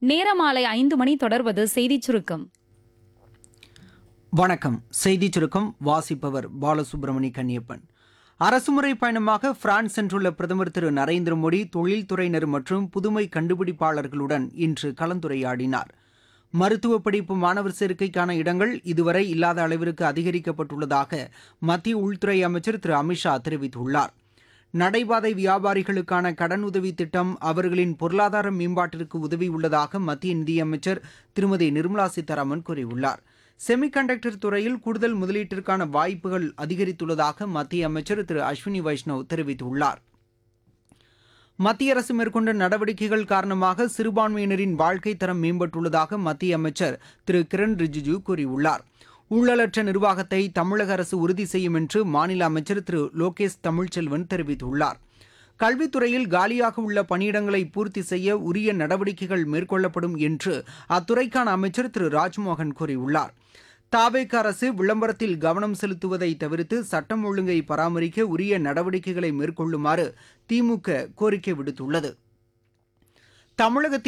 நேரமாலை ஐந்து மணி தொடர்வது செய்திச் சுருக்கம் வணக்கம் செய்திச் சுருக்கம் வாசிப்பவர் பாலசுப்ரமணி கன்னியப்பன் அரசுமுறை பயணமாக பிரான்ஸ் சென்றுள்ள பிரதமர் திரு நரேந்திர மோடி தொழில்துறையினர் மற்றும் புதுமை கண்டுபிடிப்பாளர்களுடன் இன்று கலந்துரையாடினார் மருத்துவ படிப்பு மாணவர் சேர்க்கைக்கான இடங்கள் இதுவரை இல்லாத அளவிற்கு அதிகரிக்கப்பட்டுள்ளதாக மத்திய உள்துறை அமைச்சர் திரு அமித்ஷா தெரிவித்துள்ளார் நடைபாதை வியாபாரிகளுக்கான கடனுதவி திட்டம் அவர்களின் பொருளாதார மேம்பாட்டிற்கு உதவியுள்ளதாக மத்திய நிதியமைச்சர் திருமதி நிர்மலா சீதாராமன் கூறியுள்ளார் செமிகண்டக்டர் துறையில் கூடுதல் முதலீட்டிற்கான வாய்ப்புகள் அதிகரித்துள்ளதாக மத்திய அமைச்சர் திரு அஸ்வினி வைஷ்ணவ் தெரிவித்துள்ளார் மத்திய அரசு மேற்கொண்ட நடவடிக்கைகள் காரணமாக சிறுபான்மையினரின் வாழ்க்கை தரம் மேம்பட்டுள்ளதாக மத்திய அமைச்சர் திரு கிரண் ரிஜிஜு கூறியுள்ளார் ஊழலற்ற நிர்வாகத்தை தமிழக அரசு உறுதி செய்யும் என்று மாநில அமைச்சர் திரு லோகேஷ் தமிழ்ச்செல்வன் தெரிவித்துள்ளார் கல்வித்துறையில் காலியாக உள்ள பணியிடங்களை பூர்த்தி செய்ய உரிய நடவடிக்கைகள் மேற்கொள்ளப்படும் என்று அத்துறைக்கான அமைச்சர் திரு ராஜ்மோகன் கூறியுள்ளார் தாவேக அரசு விளம்பரத்தில் கவனம் செலுத்துவதை தவிர்த்து சட்டம் ஒழுங்கை பராமரிக்க உரிய நடவடிக்கைகளை மேற்கொள்ளுமாறு திமுக கோரிக்கை விடுத்துள்ளது தமிழகத்தில்